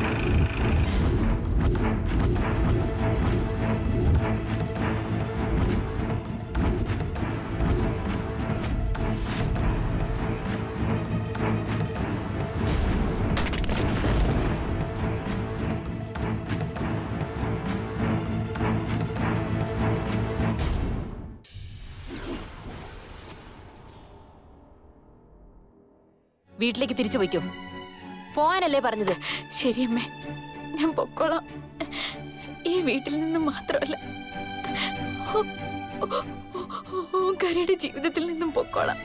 വീട്ടിലേക്ക് തിരിച്ചു പോയിക്കോ പോവാനല്ലേ പറഞ്ഞത് ശരി അമ്മേ ഞാൻ പൊക്കോളാം ഈ വീട്ടിൽ നിന്ന് മാത്രമല്ല ഓ- ഓ- ഓ- ഓങ്കാരയുടെ ജീവിതത്തിൽ നിന്നും പൊക്കോളാം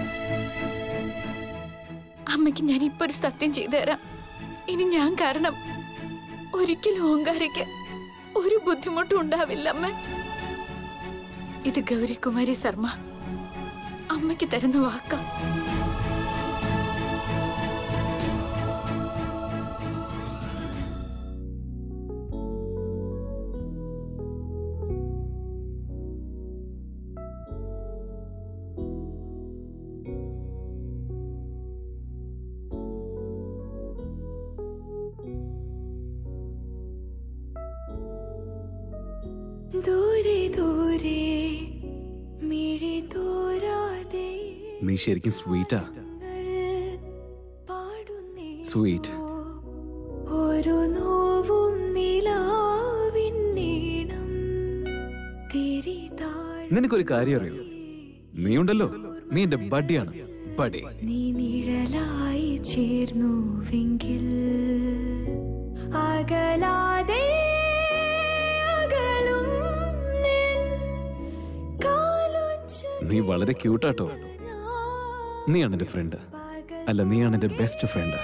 അമ്മയ്ക്ക് ഞാൻ ഇപ്പൊ ഒരു സത്യം ചെയ്തു തരാം ഇനി ഞാൻ കാരണം ഒരിക്കലും ഓങ്കാരയ്ക്ക് ഒരു ബുദ്ധിമുട്ടും ഉണ്ടാവില്ല അമ്മ ഇത് ഗൗരികുമാരി ശർമ്മ അമ്മയ്ക്ക് തരുന്ന വാക്കാം ദൂരെ ദൂരെ മിഴി തോരാതെ നീ ശരിക്കും സ്വീറ്റാ പാടുന്നേ സ്വീറ്റ് ഒരു നോവും നിലാവിന്നീണം തിരിതാഴ് നിനക്കൊരു കാര്യം അറിയോ നീ ഉണ്ടല്ലോ നീ എന്റെ ബഡിയാണ് ബഡി നീ നിഴലായി ചേർന്നുവെങ്കിൽ അകലാതെ അകലും നിൻ കാലൊച്ച നീ വളരെ ക്യൂട്ടാട്ടോ നീയാണ് എന്റെ ഫ്രണ്ട് അല്ല നീയാണ് എന്റെ ബെസ്റ്റ് ഫ്രണ്ട്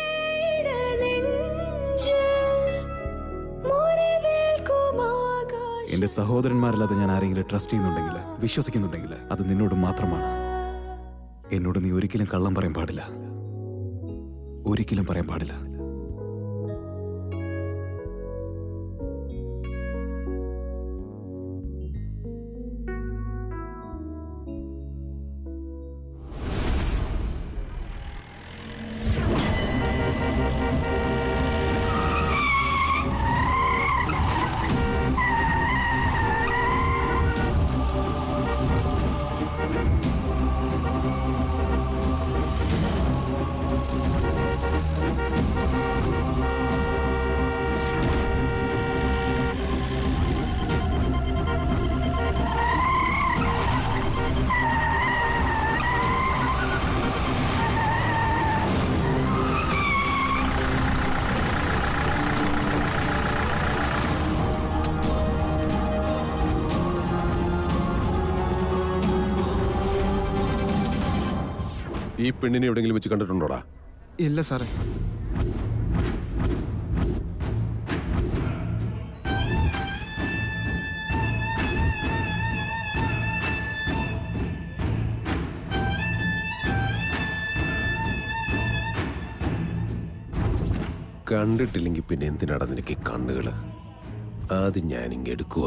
എന്റെ സഹോദരന്മാരല്ലാതെ ഞാൻ ആരെങ്കിലും ട്രസ്റ്റ് ചെയ്യുന്നുണ്ടെങ്കിൽ വിശ്വസിക്കുന്നുണ്ടെങ്കിൽ അത് നിന്നോട് മാത്രമാണ് എന്നോട് നീ ഒരിക്കലും കള്ളം പറയാൻ പാടില്ല ഒരിക്കലും പറയാൻ പാടില്ല ഈ പെണ്ണിനെ എവിടെയെങ്കിലും വെച്ച് കണ്ടിട്ടുണ്ടോടാ ഇല്ല സാറേ കണ്ടിട്ടില്ലെങ്കിൽ പിന്നെ എന്തിനാടാ നിനക്ക് ഈ കണ്ണുകള് ആദ്യം ഞാനിങ്ങ് എടുക്കുക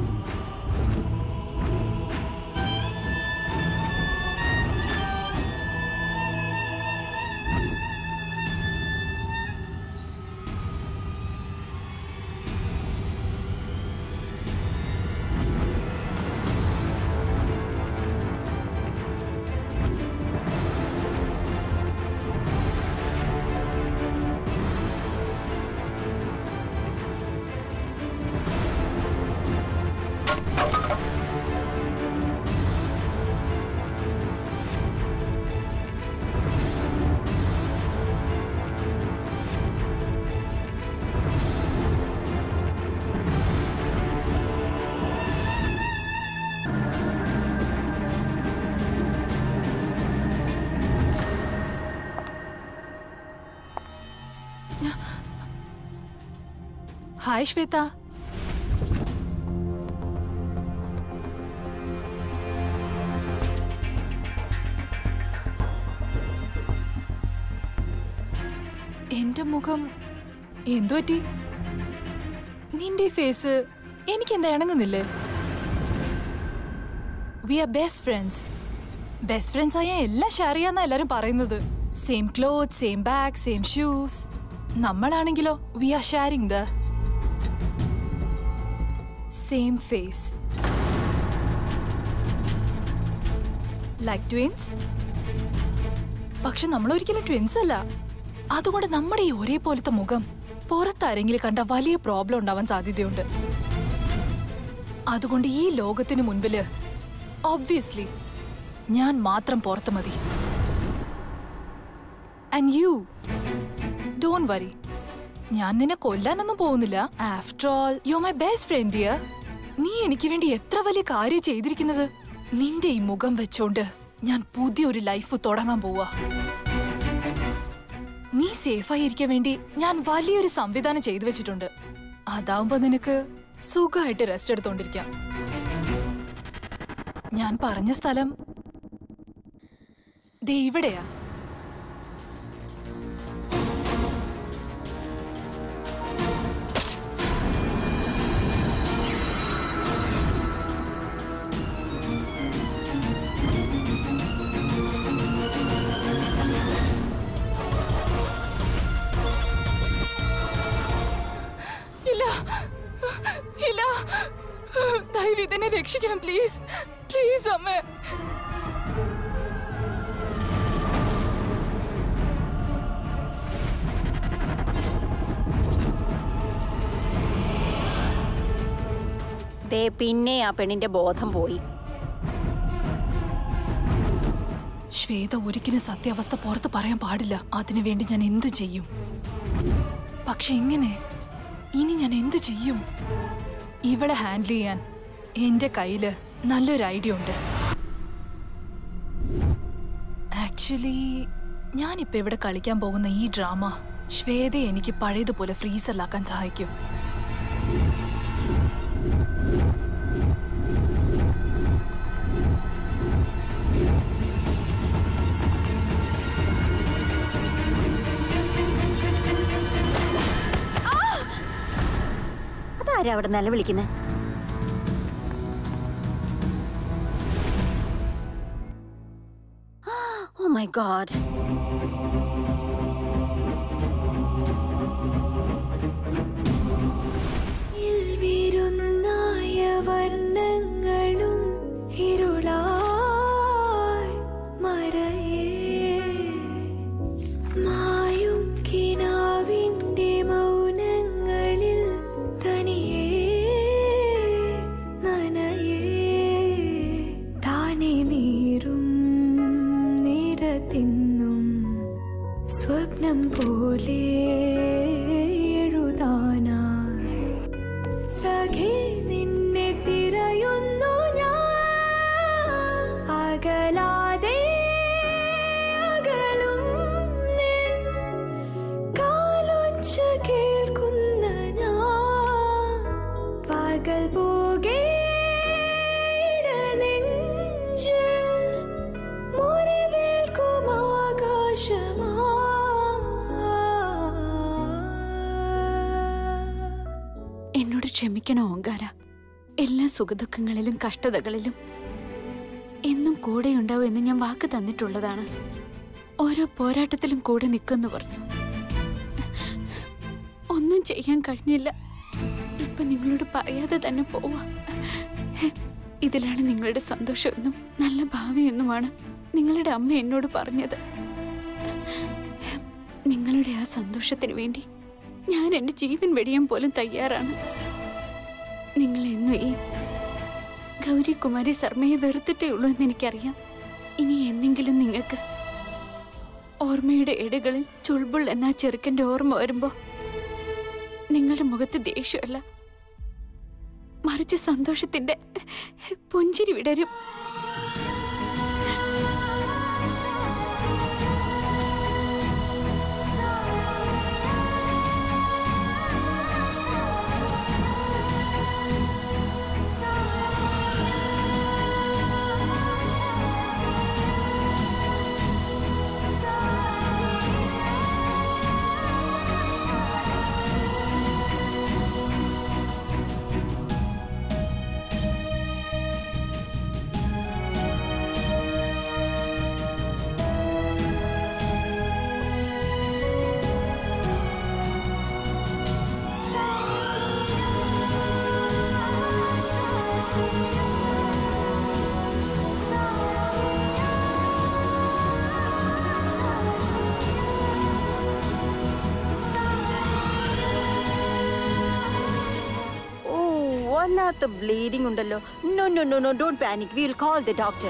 ഹായ് ശ്വേത എന്റെ മുഖം എന്തു പറ്റി നിന്റെ ഫേസ് എനിക്ക് എന്താ ഇണങ്ങുന്നില്ലേ we are best friends best friends ആയ എല്ലാം ഷെയർ ചെയ്യാന്നാ എല്ലാരും പറയുന്നത് same cloth same bag same shoes നമ്മളാണെങ്കിലോ we are sharing the same face like twins പക്ഷെ നമ്മൾ ഒരിക്കലും ട്വിൻസ് അല്ല അതുകൊണ്ട് നമ്മുടെ ഈ ഒരേപോലത്തെ മുഖം പുറത്താരെങ്കിലും കണ്ട വലിയ പ്രോബ്ലം ഉണ്ടാവാൻ സാധ്യതയുണ്ട് അതുകൊണ്ട് ഈ ലോകത്തിന് മുൻപില് ഒബ്വിയസ്ലി ഞാൻ മാത്രം പുറത്ത് മതി ആൻഡ് യു ഡോൺ വറി ഞാൻ നിന്നെ കൊല്ലാനൊന്നും പോകുന്നില്ല after all you my best friend dear നീ എനിക്ക് വേണ്ടി എത്ര വലിയ കാര്യം ചെയ്തിരിക്കുന്നത് നിന്റെ ഈ മുഖം വെച്ചോണ്ട് ഞാൻ പുതിയൊരു ലൈഫ് തുടങ്ങാൻ പോവാ നീ സേഫായി ഇരിക്കാൻ വേണ്ടി ഞാൻ വലിയൊരു സംവിധാനം ചെയ്തു വെച്ചിട്ടുണ്ട് അതാവുമ്പോ നിനക്ക് സുഖമായിട്ട് റെസ്റ്റ് എടുത്തോണ്ടിരിക്കാം ഞാൻ പറഞ്ഞ സ്ഥലം ദേ ഇവിടെയാ ഇല്ല ഇല്ല ദയവ് ഇതെന്നെ രക്ഷിക്കണം പ്ലീസ് പ്ലീസ് അമ്മ ദേ പിന്നെ ആ പെണ്ണിന്റെ ബോധം പോയി ശ്വേത ഒരിക്കലും സത്യാവസ്ഥ പുറത്ത് പറയാൻ പാടില്ല അതിനുവേണ്ടി ഞാൻ എന്ത് ചെയ്യും പക്ഷെ എങ്ങനെ ഇനി ഞാൻ എന്ത് ചെയ്യും ഇവളെ ഹാൻഡിൽ ചെയ്യാൻ എന്റെ കയ്യില് നല്ലൊരു ഐഡിയ ഉണ്ട് ആക്ച്വലി ഞാനിപ്പോ ഇവിടെ കളിക്കാൻ പോകുന്ന ഈ ഡ്രാമ ശ്വേതയെ എനിക്ക് പഴയതുപോലെ ഫ്രീസറിലാക്കാൻ സഹായിക്കും അതാരാ അവിടെ നിലവിളിക്കുന്നത് ഓ മൈ ഗോഡ് വിരുന്നായ വർണ്ണങ്ങളും ഇരുളായി മറയേ മായും കിനാവിന്റെ മൗനങ്ങളിൽ തനിയേ നനയേ താനെ നീറും നിരത്തിന്നും സ്വപ്നം പോലെ എഴുതാനായി സഖി നിന്നെ തിരയുന്നു ഞാൻ അകലാതെ അകലും നിൻ കാലൊച്ച കേൾക്കുന്ന ഞാൻ പകൽ പോകെ ഇടനെഞ്ചിൽ മുറിവേൽക്കും ആകാശമാ എന്നോട് ക്ഷമിക്കണം ഓങ്കാര എല്ലാ സുഖദുഃഖങ്ങളിലും കഷ്ടതകളിലും എന്നും കൂടെയുണ്ടാവും എന്ന് ഞാൻ വാക്ക് തന്നിട്ടുള്ളതാണ് ഓരോ പോരാട്ടത്തിലും കൂടെ നിൽക്കുമെന്ന് പറഞ്ഞു ഒന്നും ചെയ്യാൻ കഴിഞ്ഞില്ല ഇപ്പൊ നിങ്ങളോട് പറയാതെ തന്നെ പോവാ ഇതിലാണ് നിങ്ങളുടെ സന്തോഷമെന്നും നല്ല ഭാവിയെന്നുമാണ് നിങ്ങളുടെ അമ്മ എന്നോട് പറഞ്ഞത് നിങ്ങളുടെ ആ സന്തോഷത്തിന് വേണ്ടി ഞാൻ എന്റെ ജീവൻ വെടിയാൻ പോലും തയ്യാറാണ് നിങ്ങൾ എന്നും ഈ ഗൗരികുമാരി ശർമ്മയെ വെറുത്തിട്ടേ ഉള്ളൂ എന്ന് എനിക്കറിയാം ഇനി എന്തെങ്കിലും നിങ്ങൾക്ക് ഓർമ്മയുടെ ഇടകളിൽ ചുൾബുൾ എന്ന ആ ചെറുക്കന്റെ ഓർമ്മ വരുമ്പോ നിങ്ങളുടെ മുഖത്ത് ദേഷ്യമല്ല മറിച്ച് സന്തോഷത്തിന്റെ പുഞ്ചിരി വിടരും വല്ലാത്ത ബ്ലീഡിംഗ് ഉണ്ടല്ലോ no no no no don't panic will call the doctor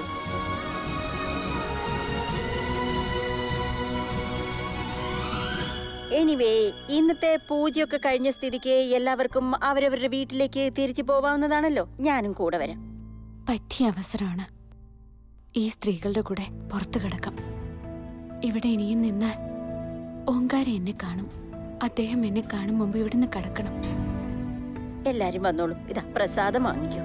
anyway ഇന്നത്തെ പൂജയൊക്കെ കഴിഞ്ഞ സ്ഥിതിക്ക് എല്ലാവർക്കും അവരവരുടെ വീട്ടിലേക്ക് തിരിച്ചു പോവാവുന്നതാണല്ലോ ഞാനും കൂടെ വരാം പറ്റിയ അവസരമാണ് ഈ സ്ത്രീകളുടെ കൂടെ പുറത്തു കിടക്കാം ഇവിടെ ഇനിയും നിന്നാൽ ഓങ്കാര എന്നെ കാണും അദ്ദേഹം എന്നെ കാണും മുമ്പ് ഇവിടുന്ന് കടക്കണം എല്ലാരും വന്നോളൂ ഇതാ പ്രസാദം വാങ്ങിക്കൂ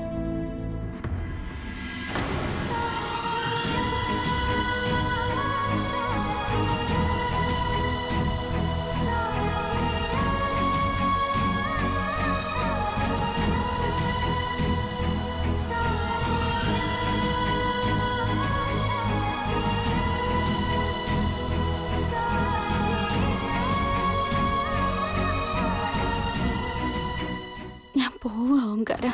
ഞാൻ പോവാ ഓങ്കാര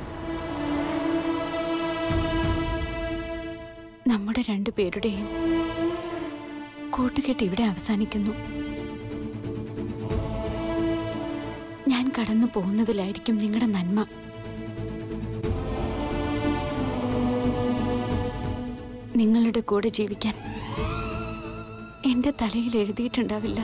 നമ്മുടെ രണ്ടുപേരുടെയും കൂട്ടുകെട്ട് ഇവിടെ അവസാനിക്കുന്നു ഞാൻ കടന്നു പോകുന്നതിലായിരിക്കും നിങ്ങളുടെ നന്മ നിങ്ങളുടെ കൂടെ ജീവിക്കാൻ എന്റെ തലയിൽ എഴുതിയിട്ടുണ്ടാവില്ല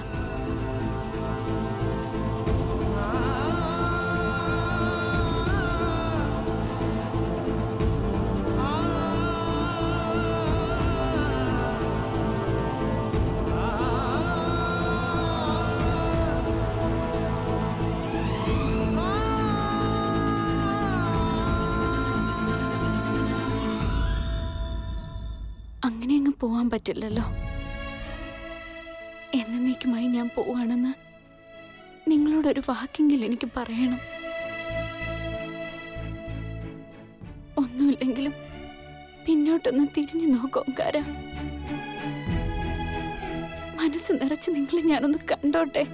അങ്ങനെ അങ്ങ് പോവാൻ പറ്റില്ലല്ലോ എന്നേക്കുമായി ഞാൻ പോവാണെന്ന് നിങ്ങളോടൊരു വാക്കെങ്കിലും എനിക്ക് പറയണം ഒന്നുമില്ലെങ്കിലും പിന്നോട്ടൊന്ന് തിരിഞ്ഞു നോക്കോങ്കാര മനസ്സ് നിറച്ച് നിങ്ങളെ ഞാനൊന്ന് കണ്ടോട്ടെ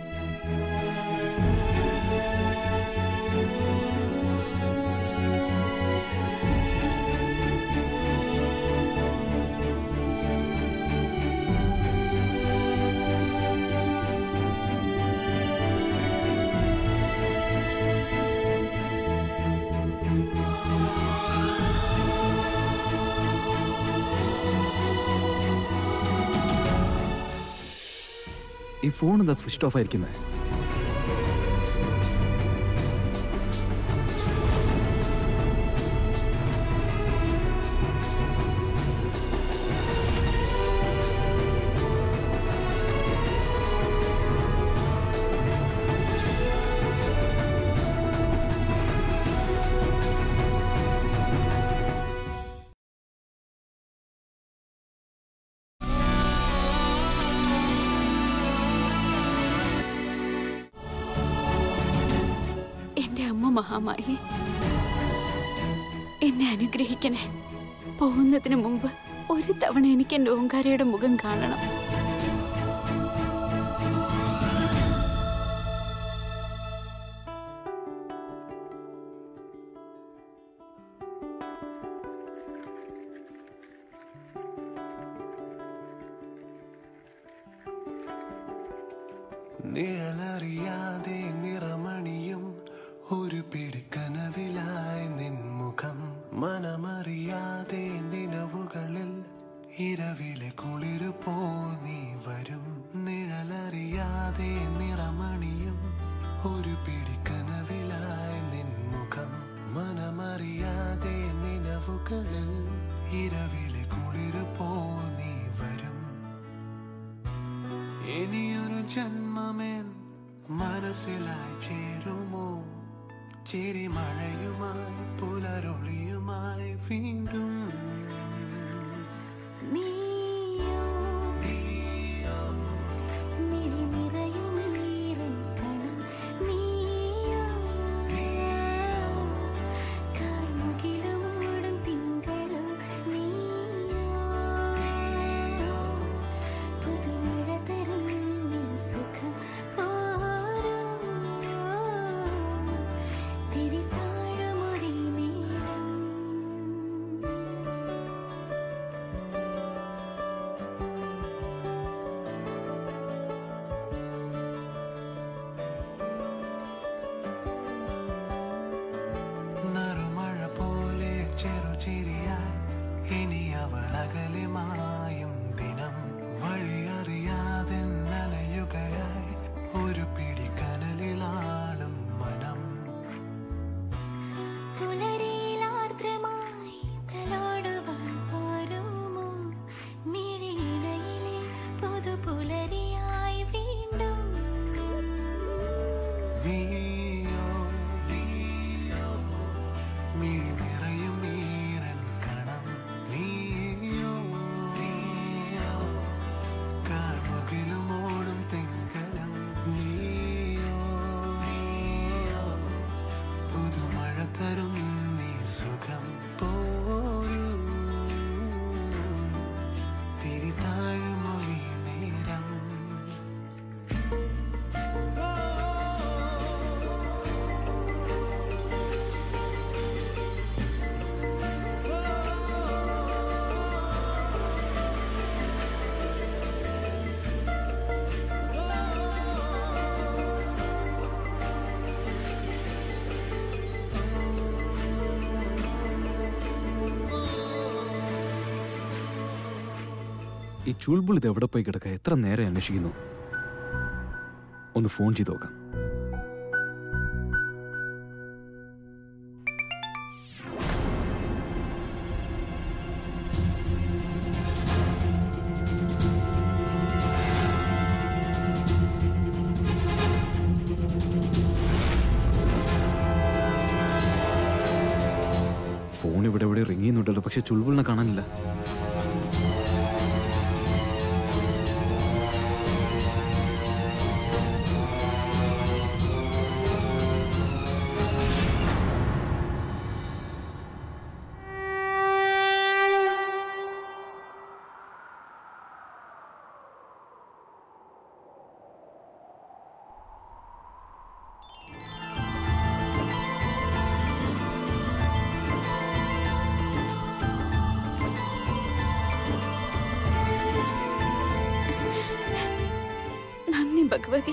ഈ ഫോൺ എന്താ സ്വിച്ച് ഓഫ് ആയിരിക്കുന്നത് എന്റെ അമ്മ മഹാമായി എന്നെ അനുഗ്രഹിക്കണേ പോകുന്നതിന് മുമ്പ് ഒരു തവണ എനിക്ക് എന്റെ ഓങ്കാരയുടെ മുഖം കാണണം നിഴലറിയാതെ നിറമണിയും ഒരു പിടിക്കനവിലായി നിൻമുഖം മനമറിയാതെ നിലവുകളിൽ ഇരവിലെ കുളിരു പോ നീ വരും നിഴലറിയാതെ നിറമണിയും ഒരു പിടിക്കനവിലായി നിൻമുഖം മനമറിയാതെ നിലവുകളിൽ ഇരവിലെ കുളിരു പോ നീ വരും ഇനിയൊരു ജന്മമേൻ മനസ്സിലായി ചേരുമോ ചിരിമഴയുമായി പുലരൊളിയുമായി വീണ്ടും തിരിതാഴമൊരേ നേരം ഈ ചുൾബുൾ ഇത് എവിടെ പോയി കിടക്കുക എത്ര നേരം അന്വേഷിക്കുന്നു ഒന്ന് ഫോൺ ചെയ്ത് നോക്കാം ഫോൺ ഇവിടെ ഇവിടെ റിങ് ചെയ്യുന്നുണ്ടല്ലോ പക്ഷെ ചുൾബുളിനെ കാണാനില്ല നന്ദി ഭഗവതി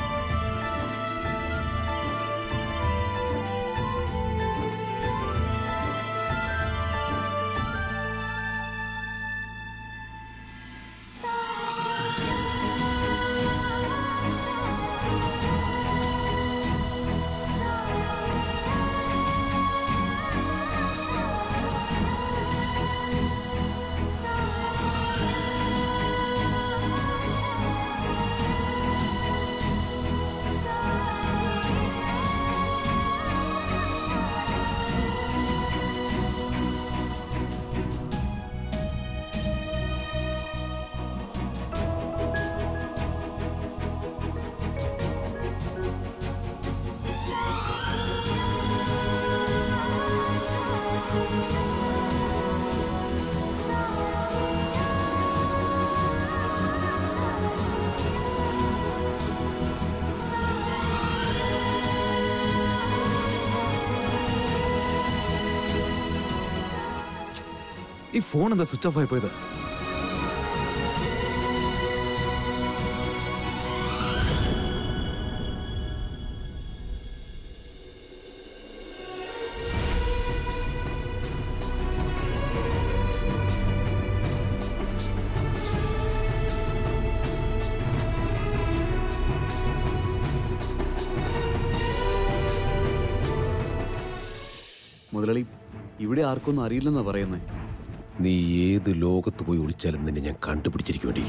ഈ ഫോൺ എന്താ സ്വിച്ച് ഓഫ് ആയി പോയത് മുതലാളി ഇവിടെ ആർക്കൊന്നും അറിയില്ലെന്നാ പറയുന്നേ നീ ഏത് ലോകത്ത് പോയി ഒളിച്ചാലും നിന്നെ ഞാൻ കണ്ടുപിടിച്ചിരിക്കുവേണ്ടി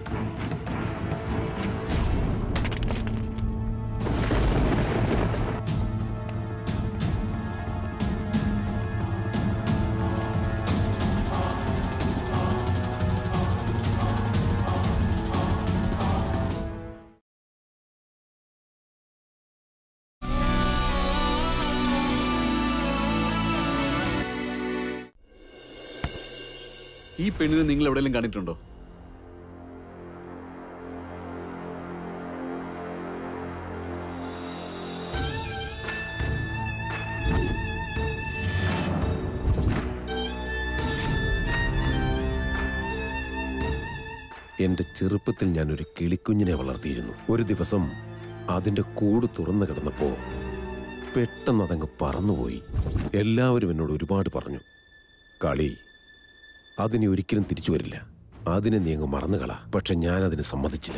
ഈ പെണ്ണിനെ നിങ്ങൾ എവിടെയെങ്കിലും കണ്ടിട്ടുണ്ടോ എന്റെ ചെറുപ്പത്തിൽ ഞാൻ ഒരു കിളിക്കുഞ്ഞിനെ വളർത്തിയിരുന്നു ഒരു ദിവസം അതിന്റെ കൂട് തുറന്നു കിടന്നപ്പോ പെട്ടെന്ന് അതങ്ങ് പറന്നുപോയി എല്ലാവരും എന്നോട് ഒരുപാട് പറഞ്ഞു കളി അതിനെ ഒരിക്കലും തിരിച്ചു വരില്ല അതിനെ നീ അങ്ങ് മറന്നുകള പക്ഷെ ഞാൻ അതിന് സമ്മതിച്ചില്ല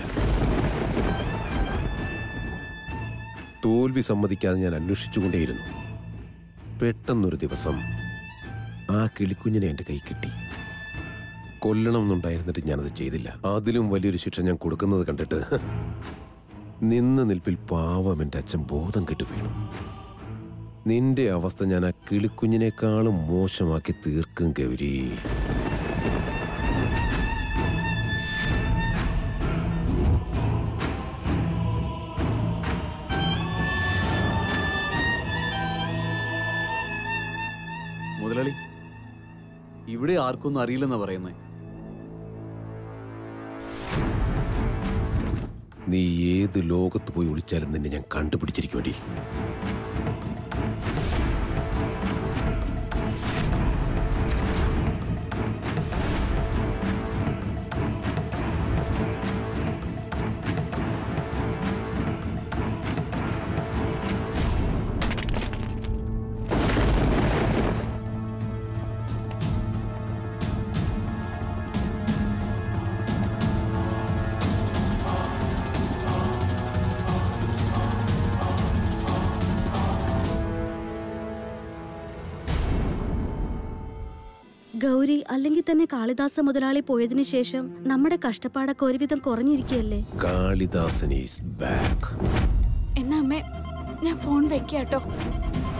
തോൽവി സമ്മതിക്കാതെ ഞാൻ അന്വേഷിച്ചുകൊണ്ടേയിരുന്നു പെട്ടെന്നൊരു ദിവസം ആ കിളിക്കുഞ്ഞിനെ എൻ്റെ കൈ കിട്ടി കൊല്ലണം എന്നുണ്ടായിരുന്നിട്ട് ഞാനത് ചെയ്തില്ല അതിലും വലിയൊരു ശിക്ഷ ഞാൻ കൊടുക്കുന്നത് കണ്ടിട്ട് നിന്ന നിൽപ്പിൽ പാവം എൻ്റെ അച്ഛൻ ബോധം കെട്ടു വീണു നിന്റെ അവസ്ഥ ഞാൻ ആ കിളിക്കുഞ്ഞിനേക്കാളും മോശമാക്കി തീർക്കും ഗൗരി മുതലാളി ഇവിടെ ആർക്കൊന്നും അറിയില്ലെന്നാ പറയുന്നേ നീ ഏത് ലോകത്ത് പോയി ഒളിച്ചാലും നിന്നെ ഞാൻ കണ്ടുപിടിച്ചിരിക്കുവേണ്ടി ഗൗരി അല്ലെങ്കിൽ തന്നെ കാളിദാസ മുതലാളി പോയതിനു ശേഷം നമ്മുടെ കഷ്ടപ്പാടൊക്കെ ഒരുവിധം കുറഞ്ഞിരിക്കുകയല്ലേ കാളിദാസൻ ഈസ് ബാക്ക് എന്നാ അമ്മേ ഞാൻ ഫോൺ വെക്കാട്ടോ